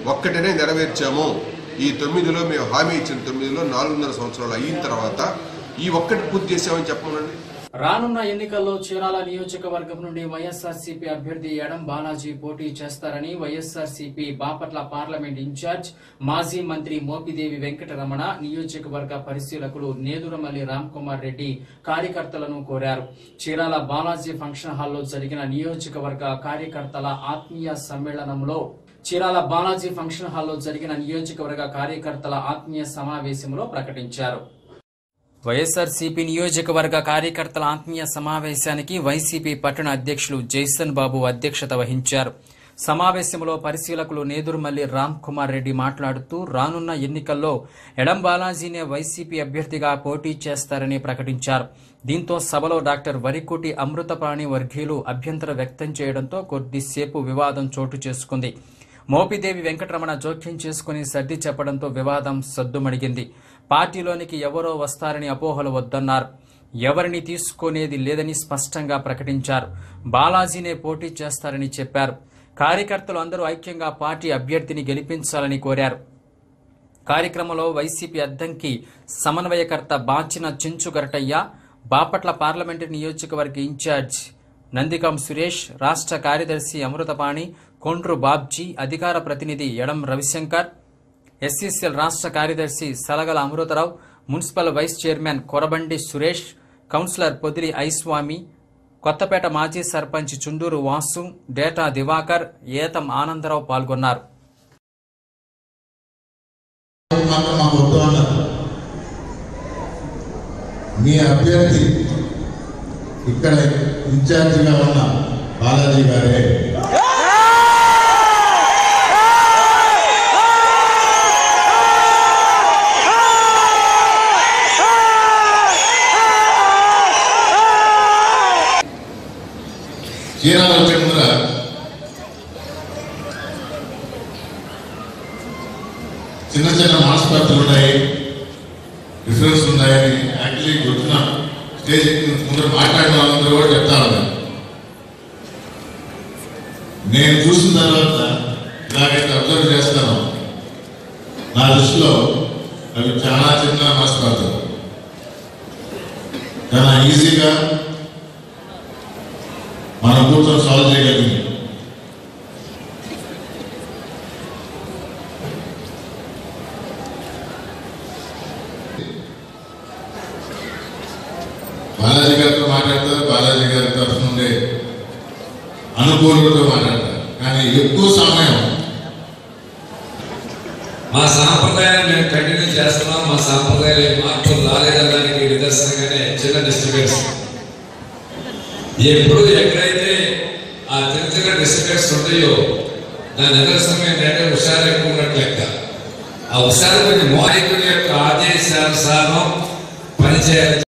ఒక్కటనే నెరవేర్చాము ఈ తొమ్మిదిలో మేము హామీ ఇచ్చిన తొమ్మిదిలో నాలుగున్నర సంవత్సరాలు అయిన తర్వాత ఈ ఒక్కటి పూర్తి చేసామని చెప్పమనండి రానున్న ఎన్నికల్లో చీరాల నియోజకవర్గం నుండి వైఎస్ఆర్సీపీ అభ్యర్థి ఎడం బాలాజీ పోటీ చేస్తారని వైఎస్ఆర్సీపీ బాపట్ల పార్లమెంట్ ఇన్ఛార్జ్ మాజీ మంత్రి మోపిదేవి వెంకటరమణ నియోజకవర్గ పరిశీలకులు నేదురమల్లి రామ్కుమార్ రెడ్డి కార్యకర్తలను కోరారు చీరాల బాలాజీ ఫంక్షన్ హాల్లో జరిగిన నియోజకవర్గ కార్యకర్తల ఆత్మీయ సమ్మేళనంలో చీరాల బాలాజీ ఫంక్షన్ హాల్లో జరిగిన నియోజకవర్గ కార్యకర్తల ఆత్మీయ సమావేశంలో ప్రకటించారు వైఎస్ఆర్సీపీ నియోజకవర్గ కార్యకర్తల ఆత్మీయ సమావేశానికి వైసీపీ పట్టణ అధ్యక్షులు జైసన్ బాబు అధ్యక్షత వహించారు సమావేశంలో పరిశీలకులు నేదురుమల్లి రామ్ కుమార్ రెడ్డి మాట్లాడుతూ రానున్న ఎన్నికల్లో ఎడం బాలాజీనే వైసీపీ అభ్యర్థిగా పోటీ చేస్తారని ప్రకటించారు దీంతో సభలో డాక్టర్ వరికుటి అమృతపాణి వర్గీయులు అభ్యంతరం వ్యక్తం చేయడంతో కొద్దిసేపు వివాదం చోటు చేసుకుంది మోపిదేవి వెంకటరమణ జోక్యం చేసుకుని సర్ది చెప్పడంతో వివాదం సద్దుమణిగింది పార్టీలోనికి ఎవరో వస్తారని అపోహలు వద్దన్నారు ఎవరిని తీసుకునేది లేదని స్పష్టంగా ప్రకటించారు బాలాజీనే పోటీ చేస్తారని చెప్పారు కార్యకర్తలు అందరూ ఐక్యంగా పార్టీ అభ్యర్థిని గెలిపించాలని కోరారు కార్యక్రమంలో వైసీపీ అద్దంకి సమన్వయకర్త బాచిన చెంచు గరటయ్య బాపట్ల పార్లమెంటు నియోజకవర్గ ఇన్ఛార్జ్ నందికం సురేష్ రాష్ట్ర కార్యదర్శి అమృతపాణి కొండ్రు బాబ్జీ అధికార ప్రతినిధి ఎడం రవిశంకర్ ఎస్సీసీఎల్ రాష్ట్ర కార్యదర్శి Salagala Amrutharao municipal vice chairman Korabandi Suresh councillor Podili Aiswami Kothapeta మాజీ సర్పంచ్ చుండూరు వాసు డేటా దివాకర్ ఏతం ఆనందరావు పాల్గొన్నారు మాత్రం మాకు వద్దు అన్నారు మీ అభ్యర్థి ఇక్కడ ఇన్ఛార్జిగా ఉన్న బాలాజీ గారే చీరాల వచ్చే ముందర చిన్న చిన్న మనస్పర్ధలు ఉన్నాయి డిఫరెన్స్ ఉన్నాయని యాక్చువల్లీ వచ్చిన స్టేజ్ ఎక్కిన ముందర మాట్లాడిన వాళ్ళందరూ కూడా చెప్తా ఉన్నారు నేను చూసిన తర్వాత ఇలాగైతే అబ్జర్వ్ చేస్తాను నా దృష్టిలో అవి చాలా చిన్న మనస్పర్ధలు చాలా ఈజీగా మనం కూర్చొని సాల్వ్ చేయగలిగింది బాలాజీ గారితో మాట్లాడతారు బాలాజీ గారి తరఫు నుండి అనుకూలులతో మాట్లాడతారు కానీ ఎక్కువ సమయం మా సాంప్రదాయాన్ని మేము కంటిన్యూ చేస్తున్నాం మా సాంప్రదాయాలు ఏం మార్పులు రాలేదనడానికి నిదర్శనంగానే చిన్న డిస్ట్రిబ్యూట్స్ ఎప్పుడు ఎక్కడైతే ఆ చిన్న చిన్న డిస్ట్రిబ్యూట్స్ ఉంటాయో దాని నిదర్శనం ఏంటంటే హుషారు ఎక్కువ ఉన్నట్లు లెక్క ఆ హుషారు కొంచెం నాయకుడి యొక్క ఆదేశానుసారం పనిచేయాలి